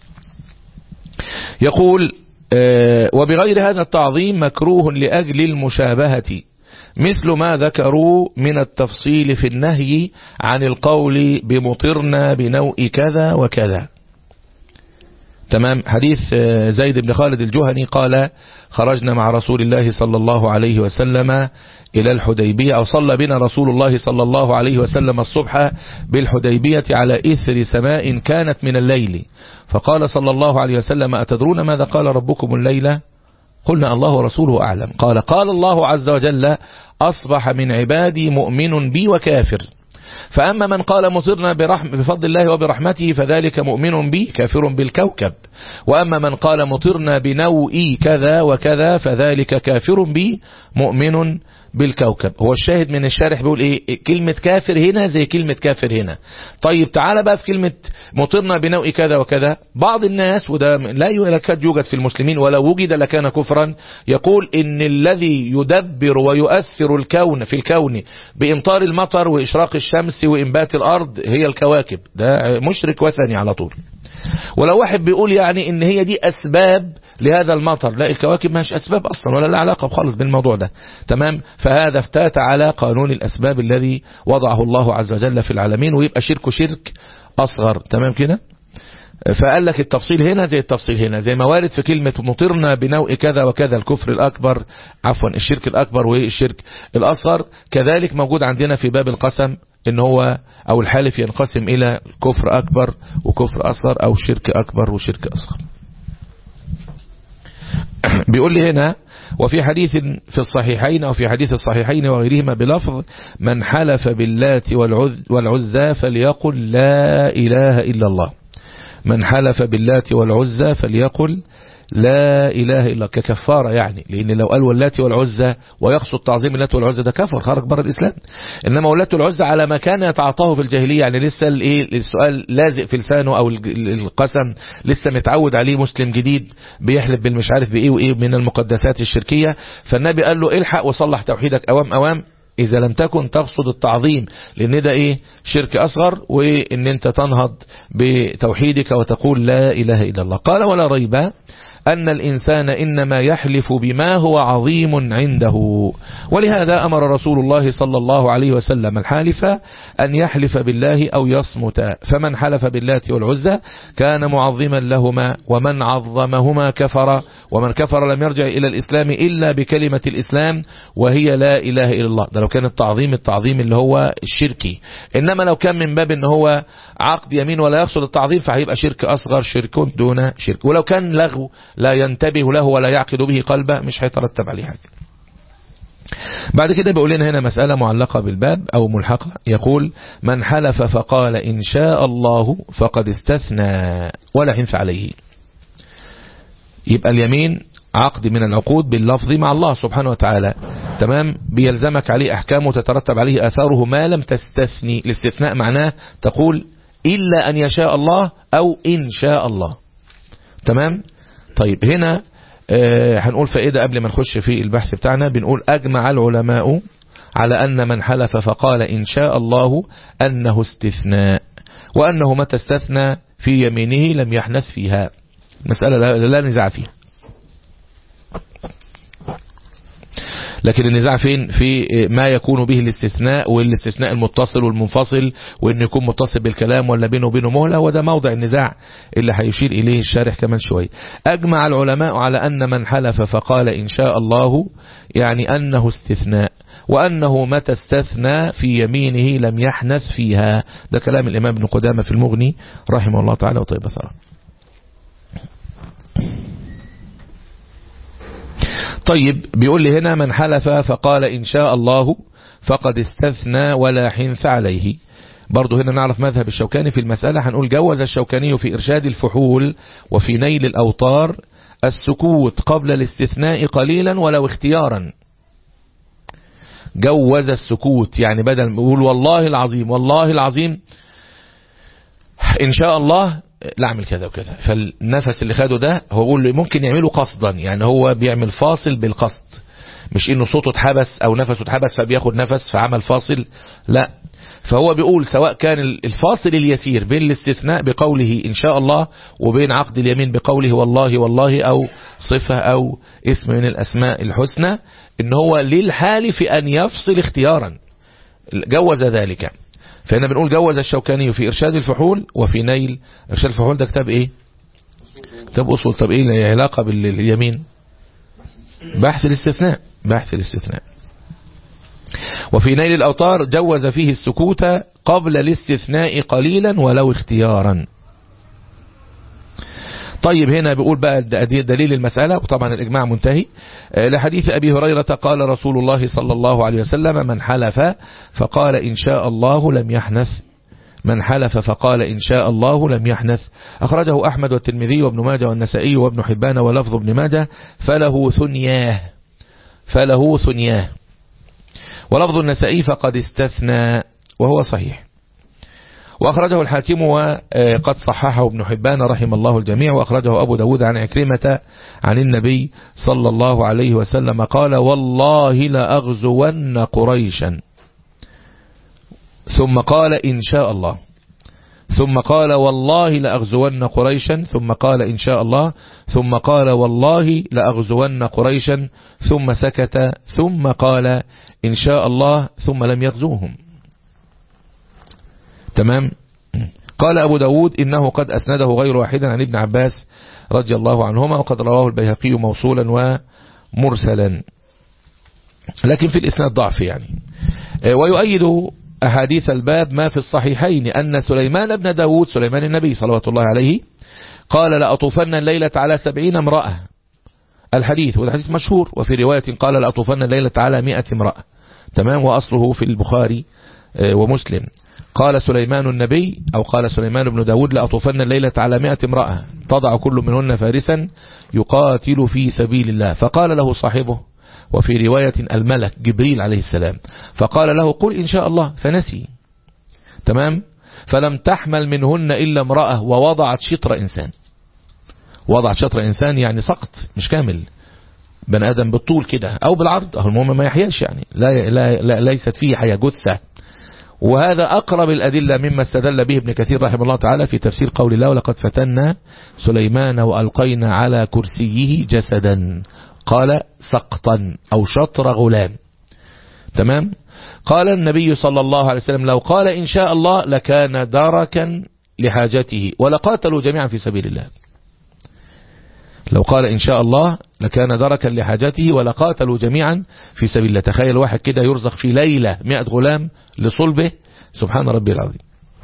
يقول آه وبغير هذا التعظيم مكروه لأجل المشابهة مثل ما ذكروا من التفصيل في النهي عن القول بمطرنا بنوء كذا وكذا تمام حديث زيد بن خالد الجهني قال خرجنا مع رسول الله صلى الله عليه وسلم إلى الحديبية أو صلى بنا رسول الله صلى الله عليه وسلم الصبح بالحديبية على إثر سماء كانت من الليل فقال صلى الله عليه وسلم أتدرون ماذا قال ربكم الليلة قلنا الله ورسوله أعلم قال قال الله عز وجل أصبح من عبادي مؤمن بي وكافر فأما من قال مطرنا برحم بفضل الله وبرحمته فذلك مؤمن به كافر بالكوكب وأما من قال مطرنا بنوء كذا وكذا فذلك كافر به مؤمن بالكوكب هو الشاهد من الشارح بيقول ايه كلمة كافر هنا زي كلمة كافر هنا طيب تعالى بقى في كلمة مطرنا بنوء كذا وكذا بعض الناس وده لا يكاد يوجد في المسلمين ولو وجد لكان كفرا يقول ان الذي يدبر ويؤثر الكون في الكون بامطار المطر واشراق الشمس وانبات الارض هي الكواكب ده مشرك وثني على طول ولو واحد بيقول يعني ان هي دي اسباب لهذا المطر لا الكواكب ماش اسباب اصلا ولا لا علاقة خالص بالموضوع ده تمام فهذا افتات على قانون الاسباب الذي وضعه الله عز وجل في العالمين ويبقى شرك شرك اصغر تمام كده فقال لك التفصيل هنا زي التفصيل هنا زي ما وارد في كلمة مطرنا بنوء كذا وكذا الكفر الأكبر عفوا الشرك الأكبر والشرك الأصغر كذلك موجود عندنا في باب القسم ان هو او الحالف ينقسم الى كفر اكبر وكفر اصغر او شرك اكبر وشرك اصغر بيقول لي هنا وفي حديث في الصحيحين او في حديث الصحيحين وغيرهما بلفظ من حلف باللات والعزى فليقل لا اله الا الله من حلف باللات والعزى فليقل لا إله إلا ككفارة يعني لأن لو قال واللات والعزى ويقصد تعظيم اللات والعزى ده كفر خرج بره الإسلام إنما واللات والعزى على ما كان يتعاطاه في الجاهلية يعني لسه الإيه السؤال لازق في لسانه أو القسم لسه متعود عليه مسلم جديد بيحلف بالمش عارف بإيه وإيه من المقدسات الشركية فالنبي قال له الحق وصلح توحيدك أوام أوام إذا لم تكن تقصد التعظيم لأن ده إيه شرك أصغر وإن أنت تنهض بتوحيدك وتقول لا إله إلا الله قال ولا ريب أن الإنسان إنما يحلف بما هو عظيم عنده ولهذا أمر رسول الله صلى الله عليه وسلم الحالف أن يحلف بالله أو يصمت فمن حلف بالله والعزى كان معظما لهما ومن عظمهما كفر ومن كفر لم يرجع إلى الإسلام إلا بكلمة الإسلام وهي لا إله إلا الله ده لو كان التعظيم التعظيم اللي هو الشركي إنما لو كان من باب إن هو عقد يمين ولا يقصد التعظيم فهيبقى شرك أصغر شرك دون شرك ولو كان لغو لا ينتبه له ولا يعقد به قلبه مش هيترتب عليه حاجة بعد كده بيقول لنا هنا مسألة معلقة بالباب أو ملحقة يقول من حلف فقال إن شاء الله فقد استثنى ولا حنف عليه يبقى اليمين عقد من العقود باللفظ مع الله سبحانه وتعالى تمام بيلزمك عليه أحكام وتترتب عليه آثاره ما لم تستثني الاستثناء معناه تقول إلا أن يشاء الله أو إن شاء الله تمام طيب هنا آه هنقول فائدة قبل ما نخش في البحث بتاعنا بنقول أجمع العلماء على أن من حلف فقال إن شاء الله أنه استثناء وأنه متى استثنى في يمينه لم يحنث فيها مسألة لا, لا نزاع فيها لكن النزاع فين في ما يكون به الاستثناء والاستثناء المتصل والمنفصل وان يكون متصل بالكلام ولا بينه وبينه مهلة وده موضع النزاع اللي هيشير اليه الشارح كمان شوية اجمع العلماء على ان من حلف فقال ان شاء الله يعني انه استثناء وأنه متى استثنى في يمينه لم يحنث فيها ده كلام الإمام ابن قدامة في المغني رحمه الله تعالى وطيب ثرى طيب بيقول لي هنا من حلف فقال إن شاء الله فقد استثنى ولا حنث عليه برضه هنا نعرف مذهب الشوكاني في المسألة هنقول جوز الشوكاني في إرشاد الفحول وفي نيل الأوطار السكوت قبل الاستثناء قليلا ولو اختيارا جوز السكوت يعني بدل ما يقول والله العظيم والله العظيم إن شاء الله لا اعمل كذا وكذا فالنفس اللي خده ده هو بيقول ممكن يعمله قصدا يعني هو بيعمل فاصل بالقصد مش انه صوته اتحبس او نفسه اتحبس فبياخد نفس فعمل فاصل لا فهو بيقول سواء كان الفاصل اليسير بين الاستثناء بقوله إن شاء الله وبين عقد اليمين بقوله والله والله أو صفة أو اسم من الأسماء الحسنى إن هو للحالف أن يفصل اختيارا جوز ذلك فهنا بنقول جوز الشوكاني في إرشاد الفحول وفي نيل إرشاد الفحول ده كتاب إيه كتاب أصول طب إيه له علاقة باليمين بحث الاستثناء بحث الاستثناء وفي نيل الأوطار جوز فيه السكوت قبل الاستثناء قليلا ولو اختيارا طيب هنا بيقول بقى دليل المسألة وطبعا الإجماع منتهي لحديث أبي هريرة قال رسول الله صلى الله عليه وسلم من حلف فقال إن شاء الله لم يحنث من حلف فقال إن شاء الله لم يحنث أخرجه أحمد والترمذي وابن ماجه والنسائي وابن حبان ولفظ ابن ماجه فله ثنياه فله ثنياه ولفظ النسائي فقد استثنى وهو صحيح وأخرجه الحاكم وقد صححه ابن حبان رحم الله الجميع وأخرجه أبو داود عن عكرمة عن النبي صلى الله عليه وسلم قال والله لأغزون قريشا ثم قال إن شاء الله ثم قال والله لأغزون قريشا ثم قال إن شاء الله ثم قال والله لأغزون قريشا ثم سكت ثم قال إن شاء الله ثم لم يغزوهم تمام قال أبو داود إنه قد أسنده غير واحد عن ابن عباس رضي الله عنهما وقد رواه البيهقي موصولا ومرسلا لكن في الإسناد ضعف يعني ويؤيد أحاديث الباب ما في الصحيحين أن سليمان بن داود سليمان النبي صلوات الله عليه قال لأطوفن الليلة على سبعين امرأة الحديث والحديث مشهور وفي رواية قال لأطوفن الليلة على مئة امرأة تمام وأصله في البخاري ومسلم قال سليمان النبي أو قال سليمان بن داود لأطوفن الليلة على مئة امرأة تضع كل منهن فارسا يقاتل في سبيل الله فقال له صاحبه وفي رواية الملك جبريل عليه السلام فقال له قل إن شاء الله فنسي تمام فلم تحمل منهن إلا امرأة ووضعت شطر إنسان وضعت شطر إنسان يعني سقط مش كامل بني آدم بالطول كده أو بالعرض أو المهم ما يحياش يعني لا, لا, لا ليست فيه حياة جثة وهذا أقرب الأدلة مما استدل به ابن كثير رحمه الله تعالى في تفسير قول الله ولقد فتنا سليمان وألقينا على كرسيه جسدا قال سقطا أو شطر غلام تمام قال النبي صلى الله عليه وسلم لو قال إن شاء الله لكان دركا لحاجته ولقاتلوا جميعا في سبيل الله لو قال إن شاء الله لكان دركا لحاجته ولقاتلوا جميعا في سبيل الله تخيل واحد كده يرزق في ليلة مئة غلام لصلبه سبحان ربي العظيم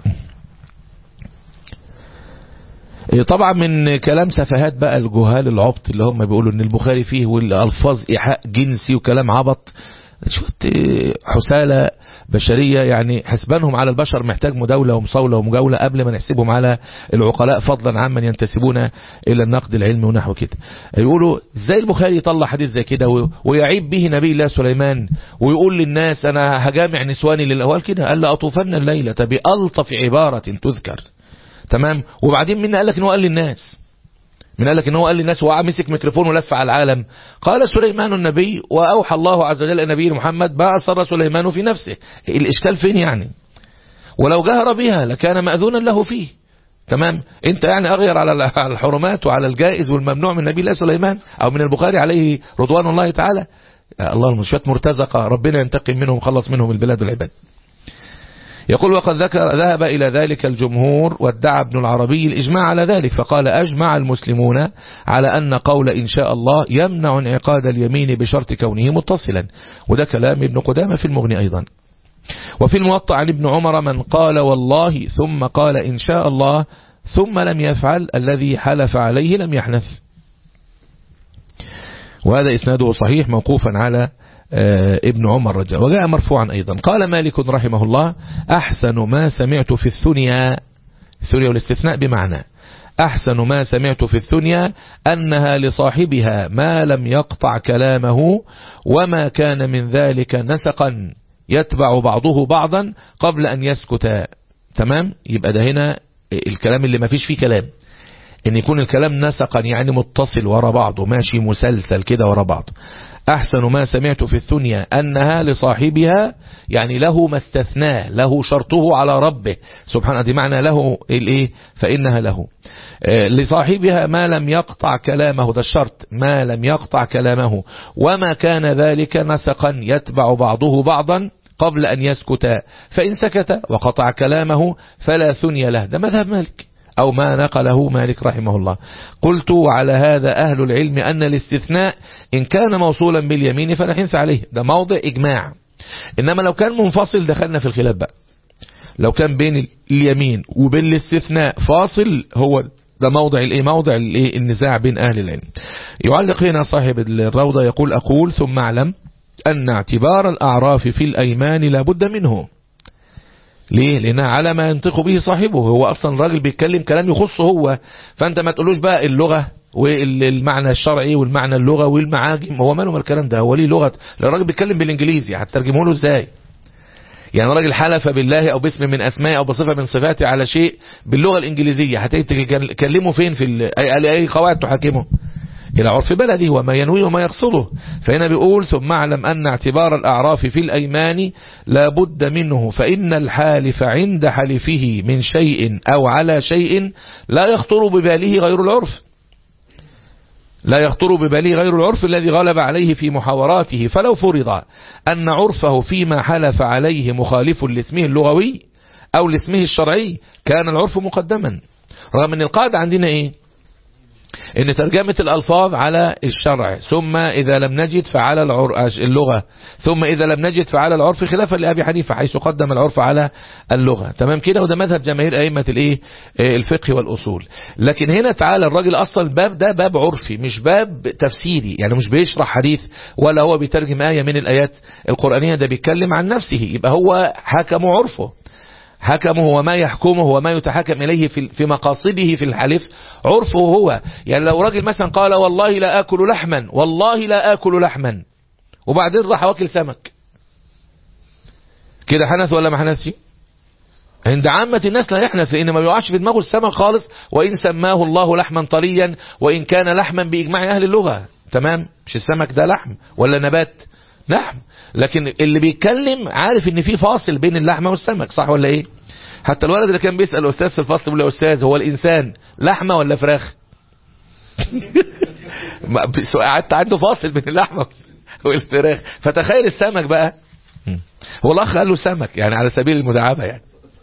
طبعا من كلام سفهات بقى الجهال العبط اللي هم بيقولوا ان البخاري فيه والالفاظ ايحاء جنسي وكلام عبط شوية حسالة بشرية يعني حسبانهم على البشر محتاج مداولة ومصاولة ومجاولة قبل ما نحسبهم على العقلاء فضلا عمن ينتسبون إلى النقد العلمي ونحو كده يقولوا ازاي البخاري يطلع حديث زي كده ويعيب به نبي الله سليمان ويقول للناس أنا هجامع نسواني للأول كده قال لأطوفن الليلة بألطف عبارة تذكر تمام وبعدين مين قال لك ان هو قال للناس من قال لك ان هو قال للناس ومسك ميكروفون ولف على العالم قال سليمان النبي واوحى الله عز وجل الى نبي محمد ما اسر سليمان في نفسه الاشكال فين يعني ولو جهر بها لكان ماذونا له فيه تمام انت يعني اغير على الحرمات وعلى الجائز والممنوع من نبي الله سليمان او من البخاري عليه رضوان الله تعالى الله المشوات مرتزقة ربنا ينتقم منهم خلص منهم البلاد والعباد يقول وقد ذكر ذهب إلى ذلك الجمهور وادعى ابن العربي الإجماع على ذلك فقال أجمع المسلمون على أن قول إن شاء الله يمنع انعقاد اليمين بشرط كونه متصلا وده كلام ابن قدامة في المغني أيضا وفي الموطأ عن ابن عمر من قال والله ثم قال إن شاء الله ثم لم يفعل الذي حلف عليه لم يحنث وهذا إسناده صحيح موقوفا على ابن عمر رجاء وجاء مرفوعا أيضا قال مالك رحمه الله أحسن ما سمعت في الثنيا الثنيا والاستثناء بمعنى أحسن ما سمعت في الثنيا أنها لصاحبها ما لم يقطع كلامه وما كان من ذلك نسقا يتبع بعضه بعضا قبل أن يسكت تمام يبقى ده هنا الكلام اللي ما فيش فيه كلام ان يكون الكلام نسقا يعني متصل ورا بعضه ماشي مسلسل كده ورا بعضه أحسن ما سمعت في الثنيا أنها لصاحبها يعني له ما استثناه له شرطه على ربه سبحانه دي معنى له الإيه فإنها له لصاحبها ما لم يقطع كلامه ده الشرط ما لم يقطع كلامه وما كان ذلك نسقا يتبع بعضه بعضا قبل أن يسكت فإن سكت وقطع كلامه فلا ثني له ده مذهب مالك أو ما نقله مالك رحمه الله قلت على هذا أهل العلم أن الاستثناء إن كان موصولا باليمين فلا حنث عليه ده موضع إجماع إنما لو كان منفصل دخلنا في الخلاف بقى لو كان بين اليمين وبين الاستثناء فاصل هو ده موضع الايه موضع الايه النزاع بين اهل العلم يعلق هنا صاحب الروضة يقول اقول ثم اعلم ان اعتبار الاعراف في الايمان لابد منه ليه لانها على ما ينطق به صاحبه هو اصلا الراجل بيتكلم كلام يخصه هو فانت ما تقولوش بقى اللغة والمعنى الشرعي والمعنى اللغة والمعاجم هو ماله الكلام ده هو ليه لغة الراجل بيتكلم بالانجليزي هترجمه له ازاي يعني راجل حلف بالله او باسم من اسماء او بصفه من صفاته على شيء باللغه الانجليزيه هتكلمه فين في اي, أي قواعد تحاكمه الى عرف بلده وما ينوي وما يقصده فهنا بيقول ثم اعلم ان اعتبار الاعراف في الايمان لا بد منه فان الحالف عند حلفه من شيء او على شيء لا يخطر بباله غير العرف لا يخطر بباله غير العرف الذي غلب عليه في محاوراته فلو فرض أن عرفه فيما حلف عليه مخالف لاسمه اللغوي أو لاسمه الشرعي كان العرف مقدما رغم أن القاعدة عندنا إيه ان ترجمة الالفاظ على الشرع ثم اذا لم نجد فعلى اللغة ثم اذا لم نجد فعلى العرف خلافا لابي حنيفة حيث قدم العرف على اللغة تمام كده وده مذهب جماهير ائمة الايه الفقه والاصول لكن هنا تعالى الراجل اصلا الباب ده باب عرفي مش باب تفسيري يعني مش بيشرح حديث ولا هو بيترجم آية من الايات القرآنية ده بيتكلم عن نفسه يبقى هو حكم عرفه حكمه وما يحكمه وما يتحكم إليه في في مقاصده في الحلف عرفه هو يعني لو راجل مثلا قال والله لا آكل لحما والله لا آكل لحما وبعدين راح واكل سمك كده حنث ولا ما حنثش عند عامة الناس لا يحنث لأن ما بيقعش في دماغه السمك خالص وإن سماه الله لحما طريا وإن كان لحما بإجماع أهل اللغة تمام مش السمك ده لحم ولا نبات لحم لكن اللي بيتكلم عارف ان في فاصل بين اللحمة والسمك صح ولا ايه حتى الولد اللي كان بيسأل الاستاذ في الفصل بيقول له يا استاذ هو الانسان لحمة ولا فراخ قعدت عنده فاصل بين اللحمة والفراخ فتخيل السمك بقى هو الاخ قال له سمك يعني على سبيل المداعبة يعني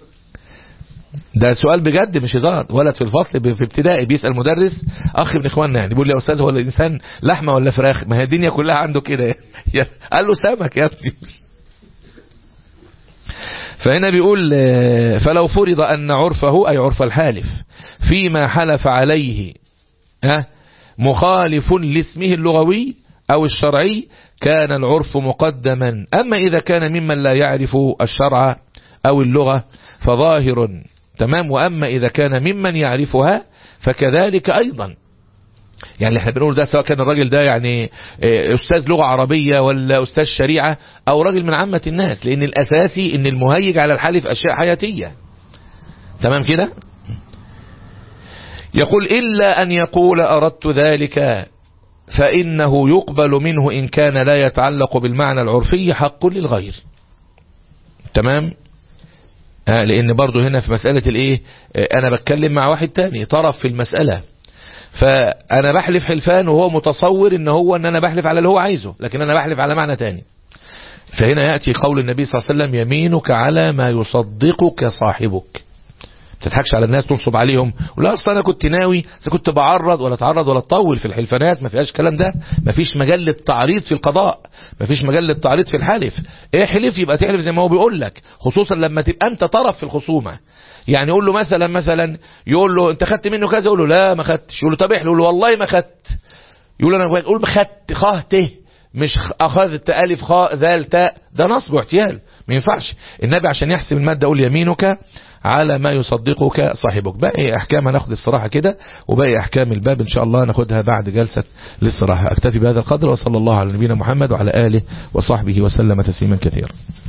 ده سؤال بجد مش هزار ولد في الفصل في ابتدائي بيسأل مدرس اخ من اخواننا يعني بيقول لي يا استاذ هو الانسان لحمه ولا فراخ ما هي الدنيا كلها عنده كده يعني قال له سمك يا ابني فهنا بيقول فلو فرض ان عرفه اي عرف الحالف فيما حلف عليه ها مخالف لاسمه اللغوي او الشرعي كان العرف مقدما اما اذا كان ممن لا يعرف الشرع او اللغة فظاهر تمام وأما إذا كان ممن يعرفها فكذلك أيضا يعني اللي احنا بنقول ده سواء كان الراجل ده يعني أستاذ لغة عربية ولا أستاذ شريعة أو راجل من عامة الناس لأن الأساسي أن المهيج على الحلف أشياء حياتية تمام كده يقول إلا أن يقول أردت ذلك فإنه يقبل منه إن كان لا يتعلق بالمعنى العرفي حق للغير تمام آه لان برضو هنا في مسألة الايه آه انا بتكلم مع واحد تاني طرف في المسألة فانا بحلف حلفان وهو متصور ان هو ان انا بحلف على اللي هو عايزه لكن انا بحلف على معنى تاني فهنا يأتي قول النبي صلى الله عليه وسلم يمينك على ما يصدقك صاحبك تضحكش على الناس تنصب عليهم ولا اصلا انا كنت ناوي اذا كنت بعرض ولا اتعرض ولا اطول في الحلفانات ما فيهاش الكلام ده ما فيش مجال للتعريض في القضاء ما فيش مجال للتعريض في الحلف احلف يبقى تحلف زي ما هو بيقول لك خصوصا لما تبقى انت طرف في الخصومه يعني يقول له مثلا مثلا يقول له انت خدت منه كذا يقول له لا ما خدتش يقول له طب احلف يقول له والله ما خدت يقول له انا يقول خدت خاه ته مش اخذت الف خاء ذال تاء ده نصب واحتيال ما ينفعش النبي عشان يحسب المادة يقول يمينك على ما يصدقك صاحبك باقي احكام هناخد الصراحة كده وباقي احكام الباب ان شاء الله ناخدها بعد جلسة للصراحة اكتفي بهذا القدر وصلى الله على نبينا محمد وعلى آله وصحبه وسلم تسليما كثيرا